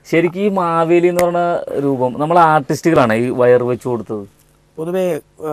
ശരിക്കും ഈ മാവേലി എന്ന് പറഞ്ഞ രൂപം നമ്മൾ ആർട്ടിസ്റ്റുകളാണ് ഈ വയർ വെച്ച് കൊടുത്തത് പൊതുവേ ആ,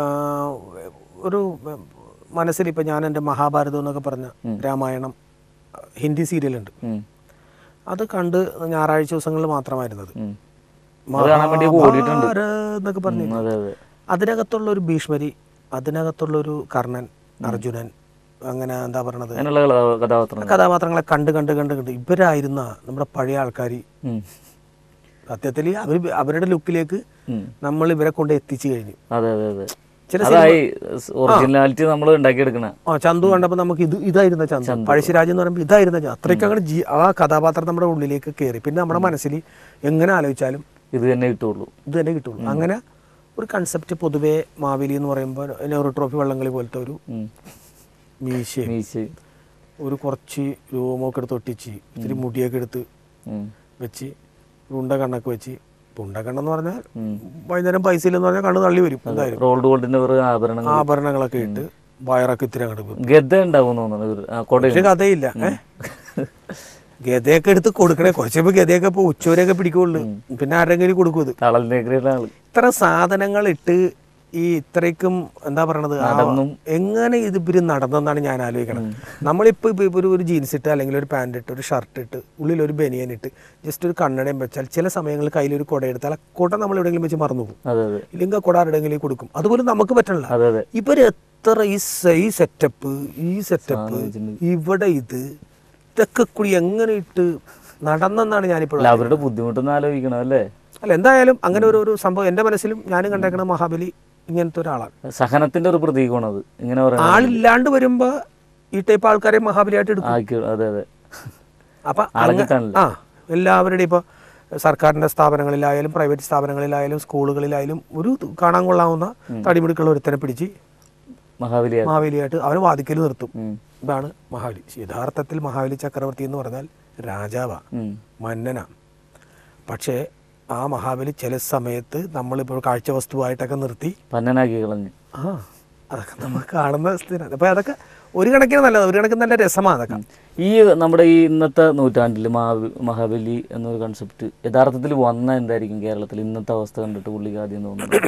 ഒരു മനസ്സിൽ ഇപ്പം ഞാൻ എൻ്റെ മഹാഭാരതം എന്നൊക്കെ പറഞ്ഞ രാമായണം ഹിന്ദി സീരിയലുണ്ട് ഉം. അത് കണ്ട് ഞായറാഴ്ച ദിവസങ്ങളിൽ മാത്രമായിരുന്നത് ഉം. അത് കാണാൻ വേണ്ടി ഓടിയിട്ടുണ്ട് മഹാഭാരത് എന്നൊക്കെ പറഞ്ഞു ഉം, അതെ അതെ അതിനകത്തുള്ള ഒരു ഭീഷ്മരി അതിനകത്തുള്ള ഒരു കർണൻ അർജുനൻ അങ്ങനെ എന്താ പറയണത് അങ്ങനെയുള്ള കഥാ- കഥാപാത്രങ്ങൾ കഥാപാത്രങ്ങളെ കണ്ട് കണ്ട് കണ്ട് കണ്ട് ഇവരായിരുന്ന നമ്മുടെ പഴയ ആൾക്കാർ ഉം. സത്യത്തിൽ അവർ അവരുടെ ലുക്കിലേക്ക് ഉം. നമ്മൾ ഇവരെ കൊണ്ട് എത്തിച്ചു കഴിഞ്ഞു അതെ അതെ അതെ ചില അതായി ഒറിജിനാലിറ്റി നമ്മൾ ഉണ്ടാക്കിയെടുക്കണ ആ ചന്തു കണ്ടപ്പോൾ നമുക്ക് ഇത് ഇതായിരുന്ന ചന്തു പഴശ്ശിരാജ് എന്ന് പറയുമ്പോൾ ഇതായിരുന്ന ചന്തു അത്രയ്ക്ക് അങ്ങനെ ജീ ആ കഥാപാത്രം നമ്മുടെ ഉള്ളിലേക്ക് കയറി പിന്നെ നമ്മുടെ മനസ്സിൽ എങ്ങനെ ആലോചിച്ചാലും ഇത് തന്നെ കിട്ടുള്ളൂ ഇത് തന്നെ കിട്ടുള്ളൂ അങ്ങനെ ഒരു കൺസെപ്റ്റ് പൊതുവേ മാവേലി എന്ന് പറയുമ്പോൾ നെഹ്റു ട്രോഫി വള്ളംകളി പോലത്തെ ഒരു ഉം. മീശയും മീശ ഒരു കുറച്ച് രൂപമൊക്കെ എടുത്ത് ഒട്ടിച്ച് ഇത്തിരി മുടിയൊക്കെ എടുത്ത് ഉം. വെച്ച് ഒരു ഉണ്ട കണ്ണൊക്കെ വെച്ച് ഇപ്പൊ ഉണ്ട കണ്ണെന്ന് പറഞ്ഞാൽ ഉം. വൈകുന്നേരം പൈസ ഇല്ലെന്ന് പറഞ്ഞാൽ കണ്ണ് തള്ളി വരും എന്തായാലും റോൾഡ് ഗോൾഡിന്റെ ഒരു ആഭരണങ്ങൾ ആഭരണങ്ങളൊക്കെ ഇട്ട് വയറൊക്കെ ഇത്തിരി അങ്ങോട്ട് പോകും ഗദ്ദ ഉണ്ടാവും തോന്നുന്നു ഇവര്. ആ, കൊട പക്ഷെ കഥയില്ല ഏഹ് ഗതയൊക്കെ എടുത്ത് കൊടുക്കണേ കുറച്ചപ്പോ ഗതയൊക്കെ ഇപ്പൊ ഉച്ചവരെയൊക്കെ പിടിക്കുള്ളൂ പിന്നെ ആരെങ്കിലും കൊടുക്കും ഇത് തളലിനേക്കുന്ന ആള് ഇത്ര സാധനങ്ങൾ ഇട്ട് ഈ ഇത്രയ്ക്കും എന്താ പറയണത് ആ- നടന്നും. എങ്ങനെ ഇത് ഇവര് നടന്നെന്നാണ് ഞാൻ ആലോചിക്കണം നമ്മളിപ്പോ ഇപ്പൊ ഇപ്പൊ ഒരു ഒരു ജീൻസ് ഇട്ട് അല്ലെങ്കിൽ ഒരു പാന്റ് ഇട്ട് ഒരു ഷർട്ട് ഇട്ട് ഉള്ളിൽ ഒരു ബനിയൻ ഇട്ട് ജസ്റ്റ് ഒരു കണ്ണടയും വെച്ചാൽ ചില സമയങ്ങളിൽ കയ്യിൽ ഒരു കുട എടുത്താൽ ആ കുട നമ്മൾ എവിടെയെങ്കിലും വെച്ച് മറന്നു പോകും അതെ അതെ ഇല്ലെങ്കിൽ ആ കുട ആരുടെങ്കിലും കൊടുക്കും അതുപോലെ നമുക്ക് പറ്റണില്ല അതെ അതെ ഇവര് എത്ര ഈ സ- ഈ സെറ്റപ്പ് ഈ സെറ്റപ്പ് ഇവിടെ ഇത് ഇതൊക്കെ കൂടി എങ്ങനെ ഇട്ട് നടന്നെന്നാണ് ഞാനിപ്പോഴും അല്ല അവരുടെ ബുദ്ധിമുട്ടൊന്നും ആലോചിക്കണം അല്ലേ അല്ല എന്തായാലും അങ്ങനെ ഒരു ഒരു സംഭവം എൻ്റെ മനസ്സിലും ഞാനും കണ്ടേക്കണ മഹാബലി ഇങ്ങനത്തെ ഒരാളാണ് സഹനത്തിന്റെ ഒരു പ്രതീകമാണ് അത് ഇങ്ങനെ പറയാം ആളില്ലാണ്ട് വരുമ്പോ ഈ ടൈപ്പ് ആൾക്കാരെ മഹാബലിയായിട്ട് എടുക്കും ആക്കി അതെ അതെ അപ്പൊ ആളെ അങ്ങ- കിട്ടാനില്ല. ആ എല്ലാവരുടെയും ഇപ്പോൾ സർക്കാരിൻ്റെ സ്ഥാപനങ്ങളിലായാലും പ്രൈവറ്റ് സ്ഥാപനങ്ങളിലായാലും സ്കൂളുകളിലായാലും ഒരു കാണാൻ കൊള്ളാവുന്ന തടിമിടുക്കുള്ള ഒരുത്തനെ പിടിച്ച് മഹാബലിയാ മഹാബലിയായിട്ട് അവനെ വാദിക്കൽ നിർത്തും ഉം. ഇതാണ് മഹാബലി യഥാർത്ഥത്തിൽ മഹാബലി ചക്രവർത്തി എന്ന് പറഞ്ഞാൽ രാജാവാ ഉം. മന്നനാ പക്ഷേ ആ മഹാബലി ചില സമയത്ത് നമ്മളിപ്പോൾ കാഴ്ച വസ്തുവായിട്ടൊക്കെ നിർത്തി പന്നനാക്കി കളഞ്ഞ് ആ അതൊക്കെ നമ്മൾ കാണുന്ന സ്ഥിരം അപ്പോൾ അതൊക്കെ ഒരു കണക്കിന് നല്ലത് ഒരു കണക്കിന് നല്ല രസമാണ് അതൊക്കെ ഈ നമ്മുടെ ഈ ഇന്നത്തെ നൂറ്റാണ്ടിൽ മഹാബ- മഹാബലി എന്നൊരു കൺസെപ്റ്റ് യഥാർത്ഥത്തിൽ വന്ന എന്തായിരിക്കും കേരളത്തിൽ ഇന്നത്തെ അവസ്ഥ കണ്ടിട്ട് പുള്ളിക്ക് ആദ്യം തോന്നുന്നത്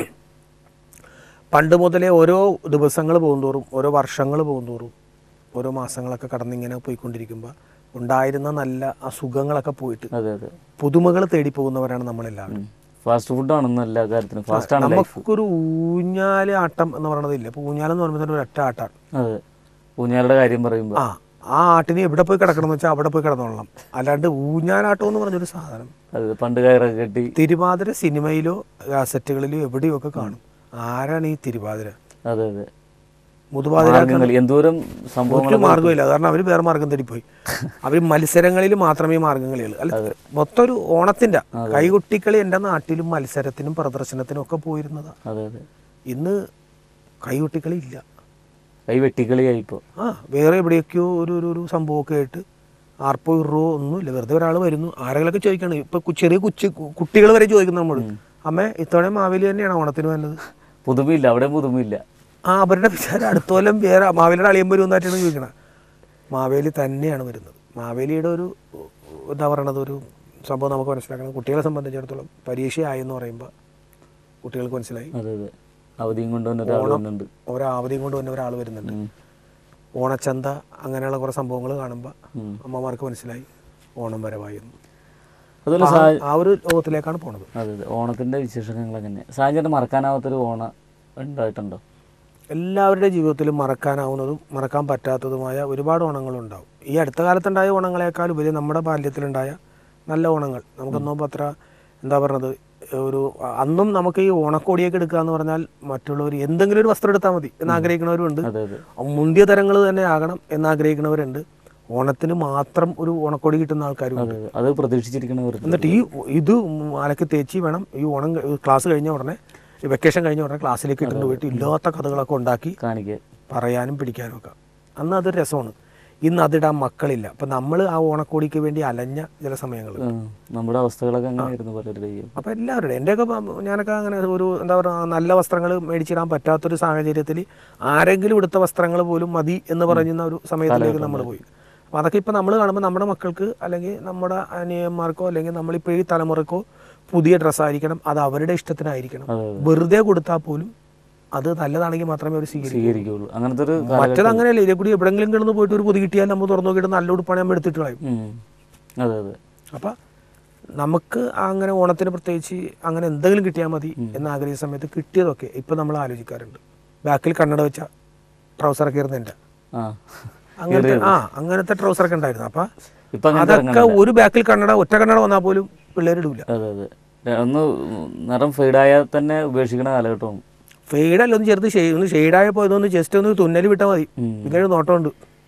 പണ്ട് മുതലേ ഓരോ ദിവസങ്ങൾ പോകുന്തോറും ഓരോ വർഷങ്ങൾ പോകുന്തോറും ഓരോ മാസങ്ങളൊക്കെ കടന്നിങ്ങനെ പോയിക്കൊണ്ടിരിക്കുമ്പോൾ ഉണ്ടായിരുന്ന നല്ല അസുഖങ്ങളൊക്കെ പോയിട്ട് അതെ അതെ പുതുമകൾ തേടി പോകുന്നവരാണ് നമ്മളെല്ലാവരും ഫാസ്റ്റ് ഫുഡ് ആണെന്ന് എല്ലാ കാര്യത്തിനും ഫാസ്റ്റ് ആണ് ലൈഫ് നമുക്കൊരു ഊഞ്ഞാല് ആട്ടം എന്ന് പറയണതില്ല ഇപ്പോൾ ഊഞ്ഞാലെന്ന് പറയുമ്പോൾ തന്നെ ഒരു ഒറ്റ ആട്ടാണ് അതെ ഊഞ്ഞാലുടെ കാര്യം പറയുമ്പോൾ ആ ആ ആട്ടിന് എവിടെ പോയി കിടക്കണം എന്ന് വെച്ചാൽ അവിടെ പോയി കിടന്നോളണം അല്ലാണ്ട് ഊഞ്ഞാലാട്ടം എന്ന് പറഞ്ഞൊരു സാധനം അതെ പണ്ട് കയറൊക്കെ കെട്ടി തിരുവാതിര സിനിമയിലോ കാസറ്റുകളിലോ എവിടെയോ ഒക്കെ കാണും ആരാണ് ഈ തിരുവാതിര അതെ അതെ മുതുവാതിര മാർഗംകളി എന്തോരം സംഭവങ്ങൾ ഒരു മാർഗ്ഗമില്ല കാരണം അവർ വേറെ മാർഗം തേടിപ്പോയി അവർ മത്സരങ്ങളിൽ മാത്രമേ മാർഗംകളിയുള്ളൂ അല്ല മൊത്തം ഒരു ഓണത്തിന്റെ കൈകൊട്ടിക്കളി എൻ്റെ നാട്ടിലും മത്സരത്തിനും പ്രദർശനത്തിനും ഒക്കെ പോയിരുന്നതാ അതെ അതെ ഇന്ന് കൈകൊട്ടിക്കളി ഇല്ല കൈ വെട്ടിക്കളിയായി ഇപ്പോൾ ആ വേറെ എവിടെയൊക്കെയോ ഒരു ഒരു ഒരു സംഭവമൊക്കെ ആയിട്ട് ആർപ്പോ ഇറോ ഒന്നുമില്ല വെറുതെ ഒരാൾ വരുന്നു ആരെങ്കിലൊക്കെ ചോദിക്കണം ഇപ്പൊ കു- ചെറിയ കുച്ചി കുട്ടികൾ വരെ ചോദിക്കുന്നു നമ്മൾ അമ്മ ഇത്തവണ മാവേലി തന്നെയാണ് ഓണത്തിന് വന്നത് പുതുമയില്ല അവിടെ പുതുമയില്ല ആ അവരുടെ വിചാരം അടുത്ത കൊല്ലം വേറെ മാവേലിയുടെ അളിയൻ വരുമെന്നായിട്ടാണ് ചോദിക്കണത് മാവേലി തന്നെയാണ് വരുന്നത് മാവേലിയുടെ ഒരു എന്താ പറയണത് ഒരു സംഭവം നമുക്ക് മനസ്സിലാക്കണം കുട്ടികളെ സംബന്ധിച്ചിടത്തോളം പരീക്ഷയായി എന്ന് പറയുമ്പോൾ കുട്ടികൾക്ക് മനസ്സിലായി അതെ അതെ അവധിയും കൊണ്ടുവന്ന ഒരാൾ വന്നിട്ടുണ്ട് ഒരാവധിയും കൊണ്ട് തന്നെ ഒരാൾ വരുന്നുണ്ട് ഉം. ഓണച്ചന്ത അങ്ങനെയുള്ള കുറേ സംഭവങ്ങൾ കാണുമ്പോൾ ഉം. അമ്മമാർക്ക് മനസ്സിലായി ഓണം വരവായി എന്ന് അതുപോലെ ആ- സാ ആ ഒരു ലോകത്തിലേക്കാണ് പോണത് അതെ അതെ ഓണത്തിന്റെ വിശേഷങ്ങൾ എങ്ങനെ സാഹചര്യം മറക്കാനാവാത്തൊരു ഓണ ഉണ്ടായിട്ടുണ്ടോ എല്ലാവരുടെ ജീവിതത്തിലും മറക്കാനാവുന്നതും മറക്കാൻ പറ്റാത്തതുമായ ഒരുപാട് ഓണങ്ങളുണ്ടാവും ഈ അടുത്ത കാലത്തുണ്ടായ ഓണങ്ങളെക്കാൾ ഉപരി നമ്മുടെ ബാല്യത്തിലുണ്ടായ നല്ല ഓണങ്ങൾ നമുക്കൊന്നും അത്ര എന്താ പറയുന്നത് ഒരു അന്നും നമുക്ക് ഈ ഓണക്കോടിയൊക്കെ എടുക്കുക എന്ന് പറഞ്ഞാൽ മറ്റുള്ളവർ എന്തെങ്കിലും ഒരു വസ്ത്രം എടുത്താൽ മതി എന്ന് ആഗ്രഹിക്കുന്നവരുണ്ട് അതെ അതെ മുന്തിയ തരങ്ങൾ തന്നെ ആകണം എന്ന് ആഗ്രഹിക്കുന്നവരുണ്ട് ഓണത്തിന് മാത്രം ഒരു ഓണക്കോടി കിട്ടുന്ന ആൾക്കാരുണ്ട് അതെ അതെ അത് പ്രതീക്ഷിച്ചിരിക്കണവർ എന്നിട്ട് ഈ ഇത് അലക്കി തേച്ച് വേണം ഈ ഓണം ക- ക്ലാസ് കഴിഞ്ഞ ഉടനെ ഈ വെക്കേഷൻ കഴിഞ്ഞ ഉടനെ ക്ലാസ്സിലേക്ക് ഇട്ടിട്ട് പോയിട്ട് ഇല്ലാത്ത കഥകളൊക്കെ ഉണ്ടാക്കി കാണിക്കാൻ പറയാനും പിടിക്കാനും ഒക്കെ അന്ന് അതൊരു രസമാണ് ഇന്ന് അതിടാൻ മക്കളില്ല അപ്പം നമ്മൾ ആ ഓണക്കോടിക്ക് വേണ്ടി അലഞ്ഞ ചില സമയങ്ങൾ ഉം. നമ്മുടെ അവസ്ഥകളൊക്കെ അങ്ങനെയായിരുന്നു പലരുടെയും അപ്പം എല്ലാവരുടെയും എൻ്റെയൊക്കെ പ- ഞാനൊക്കെ അങ്ങനെ ഒരു എന്താ പറയുക നല്ല വസ്ത്രങ്ങൾ മേടിച്ചിടാൻ പറ്റാത്തൊരു സാഹചര്യത്തിൽ ആരെങ്കിലും എടുത്ത വസ്ത്രങ്ങൾ പോലും മതി എന്ന് പറയുന്ന ഒരു സമയത്തിലേക്ക് നമ്മൾ പോയി അപ്പോൾ അതൊക്കെ ഇപ്പോൾ നമ്മൾ കാണുമ്പോൾ നമ്മുടെ മക്കൾക്ക് അല്ലെങ്കിൽ നമ്മുടെ അനിയന്മാർക്കോ അല്ലെങ്കിൽ നമ്മളിപ്പോൾ ഈ തലമുറക്കോ പുതിയ ഡ്രസ്സായിരിക്കണം അത് അവരുടെ ഇഷ്ടത്തിനായിരിക്കണം അതെ അതെ വെറുതെ കൊടുത്താൽ പോലും അത് നല്ലതാണെങ്കിൽ മാത്രമേ അവർ സ്വീകരിക്കൂ സ്വീകരിക്കുള്ളൂ അങ്ങനത്തെ ഒരു മറ്റത് അങ്ങനെയല്ല ഇതേ കൂടി എവിടെയെങ്കിലും കിടന്ന് പോയിട്ട് ഒരു പൊതി കിട്ടിയാൽ നമ്മൾ തുറന്നു നോക്കിയിട്ട് നല്ല ഉടുപ്പാണ് നമ്മൾ എടുത്തിട്ട് കളയും ഉം. അതെ അതെ അപ്പം നമുക്ക് അങ്ങനെ ഓണത്തിന് പ്രത്യേകിച്ച് അങ്ങനെ എന്തെങ്കിലും കിട്ടിയാൽ മതി എന്ന് ആഗ്രഹിച്ച സമയത്ത് കിട്ടിയതൊക്കെ ഇപ്പം നമ്മൾ ആലോചിക്കാറുണ്ട് ബാക്കിൽ കണ്ണട വെച്ച ട്രൗസറൊക്കെ ഇരുന്നുണ്ട് ആ അങ്ങനത്തെ ആ അങ്ങനത്തെ ട്രൗസറൊക്കെ ഉണ്ടായിരുന്നു അപ്പം ഇപ്പൊ അങ്ങനത്തെ അതൊക്കെ ഒരു ബാക്കിൽ കണ്ണട ഒറ്റ കണ്ണട വന്നാൽ പോലും പിള്ളേർ ഇടൂല അതെ അതെ ഒന്ന് നിറം ഫെയ്ഡായാൽ തന്നെ ഉപേക്ഷിക്കണ കാലഘട്ടമാണ് ഫെയ്ഡല്ല ഒന്ന് ചെറുത് ഷെയ്ഡ് ഒന്ന് ഷെയ്ഡായ പോയതൊന്ന് ജസ്റ്റ് ഒന്ന് തുന്നൽ വിട്ടാൽ മതി ഉം. ഇങ്ങനെ നോട്ടമുണ്ട്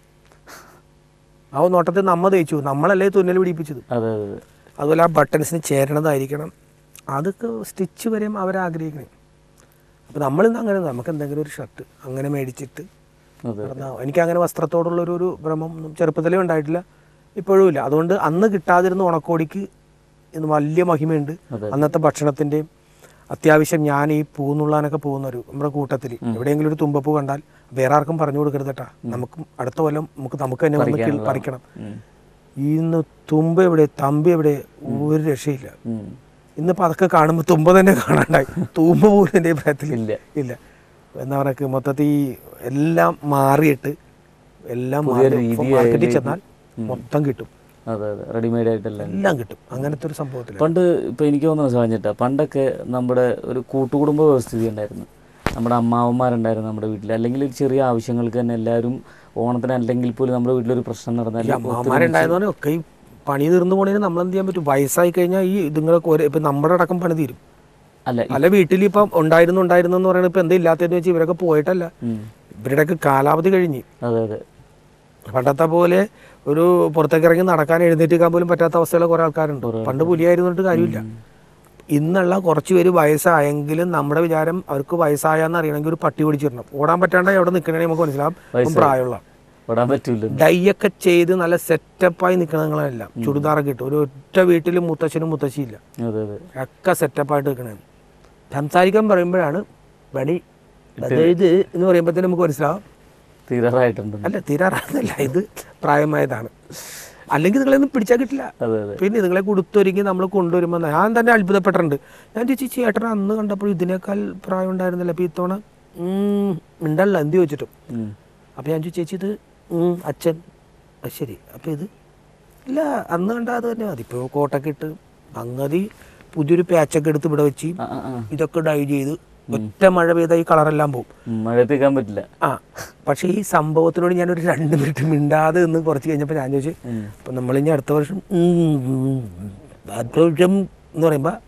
ആ നോട്ടത്തിൽ നമ്മ തേച്ചു നമ്മളല്ലേ തുന്നൽ പിടിപ്പിച്ചത് അതെ അതെ അതെ അതുപോലെ ആ ബട്ടൺസിന് ചേരണതായിരിക്കണം അതൊക്കെ സ്റ്റിച്ച് വരെയും അവരാഗ്രഹിക്കണേ അപ്പോൾ നമ്മളിന്ന് അങ്ങനെ നമുക്ക് എന്തെങ്കിലും ഒരു ഷർട്ട് അങ്ങനെ മേടിച്ചിട്ട് അതെ നടന്നാ എനിക്ക് അങ്ങനെ വസ്ത്രത്തോടുള്ളൊരു ഒരു ഭ്രമം ഒന്നും ചെറുപ്പത്തിലേ ഉണ്ടായിട്ടില്ല ഇപ്പോഴും ഇല്ല അതുകൊണ്ട് അന്ന് കിട്ടാതിരുന്ന ഉണക്കോടിക്ക് ഇന്ന് വലിയ മഹിമയുണ്ട് അതെ. അന്നത്തെ ഭക്ഷണത്തിൻ്റെയും അത്യാവശ്യം ഞാൻ ഈ പൂന്നുള്ളാനൊക്കെ പോകുന്നൊരു നമ്മുടെ കൂട്ടത്തിൽ എവിടെയെങ്കിലും ഒരു തുമ്പപ്പൂ കണ്ടാൽ വേറെ ആർക്കും പറഞ്ഞു കൊടുക്കരുത് കേട്ടാ നമുക്കും അടുത്ത കൊല്ലം നമുക്ക് നമുക്ക് തന്നെ വന്ന് കിൾ- പറിക്കണം ഉം. ഇന്ന് തുമ്പ എവിടെ തമ്പി എവിടെ ഒരു രക്ഷയില്ല ഉം. ഇന്നിപ്പോൾ അതൊക്കെ കാണുമ്പോൾ തുമ്പ തന്നെ കാണാണ്ടായി തൂമ്പ പോലും എൻ്റെ അഭിപ്രായത്തിൽ ഇല്ല ഇല്ല എന്താ പറയുക മൊത്തത്തിൽ ഈ എല്ലാം മാറിയിട്ട് എല്ലാം പുതിയൊരു മാറി. രീതി മാർക്കറ്റിൽ ചെന്നാൽ മൊത്തം കിട്ടും അതെ അതെ റെഡിമെയ്ഡ് ആയിട്ടല്ല എല്ലാം കിട്ടും അങ്ങനത്തെ ഒരു സംഭവത്തിൽ പണ്ട് ഇപ്പൊ എനിക്ക് തോന്നുന്നു സാധിച്ചിട്ടാ പണ്ടൊക്കെ നമ്മുടെ ഒരു കൂട്ടുകുടുംബ വ്യവസ്ഥിതി ഉണ്ടായിരുന്നു നമ്മുടെ അമ്മാവന്മാരുണ്ടായിരുന്നു നമ്മുടെ വീട്ടിൽ അല്ലെങ്കിൽ ഒരു ചെറിയ ആവശ്യങ്ങൾക്ക് തന്നെ എല്ലാവരും ഓണത്തിന് അല്ലെങ്കിൽ പോലും നമ്മുടെ വീട്ടിലൊരു പ്രശ്നം നടന്നാൽ അമ്മമാരുണ്ടായതുകൊണ്ട് ഒക്കെ ഈ പണി തീർന്നു പോണേന് നമ്മൾ എന്ത് ചെയ്യാൻ പറ്റും വയസ്സായി കഴിഞ്ഞാൽ ഈ ഇതുങ്ങളൊക്കെ ഒരേ ഇപ്പം നമ്മുടെ അടക്കം പണി തീരും അല്ല അല്ല വീട്ടിൽ ഇപ്പം ഉണ്ടായിരുന്നു ഉണ്ടായിരുന്നു എന്ന് പറയുന്നത് ഇപ്പം എന്താ ഇല്ലാത്തതെന്ന് വെച്ചാൽ ഇവരൊക്കെ പോയിട്ടല്ല ഉം. ഇവരുടെയൊക്കെ കാലാവധി കഴിഞ്ഞ് അതെ അതെ പണ്ടത്തെ പോലെ ഒരു പുറത്തേക്ക് ഇറങ്ങി നടക്കാൻ എഴുന്നേറ്റിക്കാൻ പോലും പറ്റാത്ത അവസ്ഥയിലുള്ള കുറേ ആൾക്കാരുണ്ട് പണ്ട് പുലിയായിരുന്നിട്ട് കാര്യമില്ല ഇന്നുള്ള കുറച്ച് പേര് വയസ്സായെങ്കിലും നമ്മുടെ വിചാരം അവർക്ക് വയസ്സായെന്ന് അറിയണമെങ്കിൽ ഒരു പട്ടി പിടിച്ചിടണം ഓടാൻ പറ്റാണ്ടായി അവിടെ നിൽക്കണമെങ്കിൽ നമുക്ക് മനസ്സിലാവും ഇപ്പം പ്രായമുള്ള വിടാൻ പറ്റൂല ഡൈയൊക്കെ ചെയ്ത് നല്ല സെറ്റപ്പായി നിൽക്കണങ്ങളെല്ലാം ചുരിദാറൊക്കെ ഇട്ട് ഒരു ഒറ്റ വീട്ടിൽ മുത്തച്ഛനും മുത്തശ്ശിയില്ല അതെ അതെ ഒക്കെ സെറ്റപ്പായിട്ട് നിൽക്കണേ സംസാരിക്കാൻ പറയുമ്പോഴാണ് പണി അതായത് എന്ന് പറയുമ്പോഴത്തേനും നമുക്ക് മനസ്സിലാവും തീരാറായിട്ടുണ്ട് അല്ല തീരാറാകുന്നില്ല ഇത് പ്രായമായതാണ് അല്ലെങ്കിൽ നിങ്ങളെയൊന്നും പിടിച്ചാൽ കിട്ടില്ല അതെ അതെ പിന്നെ ഇതുങ്ങളെ കൊടുത്തൊരുങ്ങി നമ്മൾ കൊണ്ടുവരുമ്പോൾ ഞാൻ തന്നെ അത്ഭുതപ്പെട്ടിട്ടുണ്ട് ഞാൻ ചേച്ചി ചേട്ടനെ അന്ന് കണ്ടപ്പോൾ ഇതിനേക്കാൾ പ്രായം ഉണ്ടായിരുന്നില്ല അപ്പോൾ ഇത്തവണ ഉം, മിണ്ടല്ല എന്ത് ചോദിച്ചിട്ടും ഉം. അപ്പോൾ ഞാൻ ചോദിച്ചു ചേച്ചി ഇത് ഉം, അച്ഛൻ അത് ശരി അപ്പോൾ ഇത് ഇല്ല അന്ന് കണ്ടാൽ അത് തന്നെ മതി ഇപ്പോൾ കോട്ടൊക്കെ ഇട്ട് അങ്ങതി പുതിയൊരു പാച്ചൊക്കെ എടുത്ത് ഇവിടെ വെച്ച് ആ, ആ, ആ. ഇതൊക്കെ ഡൈ ചെയ്ത് ഒറ്റ മഴ പെയ്താൽ ഈ കളറെല്ലാം പോകും ഉം, മഴയത്തേക്കാൻ പറ്റില്ല ആ പക്ഷേ ഈ സംഭവത്തിനോട് ഞാനൊരു രണ്ട് മിനിറ്റ് മിണ്ടാതെ നിന്ന് കുറച്ച് കഴിഞ്ഞപ്പോൾ ഞാൻ ചോദിച്ചു ഉം. അപ്പം നമ്മളിനി അടുത്ത വർഷം ഉം, ഉം, അടുത്ത വർഷം എന്ന് പറയുമ്പോൾ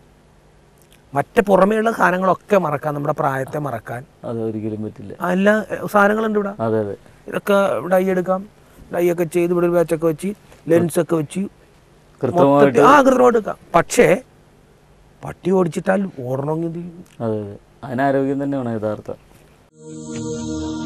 മറ്റ് പുറമേയുള്ള സാധനങ്ങളൊക്കെ മറക്കാൻ നമ്മുടെ പ്രായത്തെ മറക്കാൻ അത് ഒരിക്കലും പറ്റില്ല എല്ലാ സാധനങ്ങളുണ്ട് ഇവിടെ അതെ അതെ ഇതൊക്കെ ഡൈ എടുക്കാം ഡൈ ഒക്കെ ചെയ്ത് ഇവിടെ ഒരു ബാച്ചൊക്കെ വെച്ച് ലെൻസൊക്കെ വെച്ച് കൃത്യമായിട്ട് മൊത്തത്തിൽ ആ കൃത്യമായിട്ട് എടുക്കാം പക്ഷേ പട്ടി ഓടിച്ചിട്ടാൽ ഓടണമെങ്കിൽ എന്ത് ചെയ്യും? അതെ അതെ അതിനാരോഗ്യം തന്നെയാണ് യഥാർത്ഥം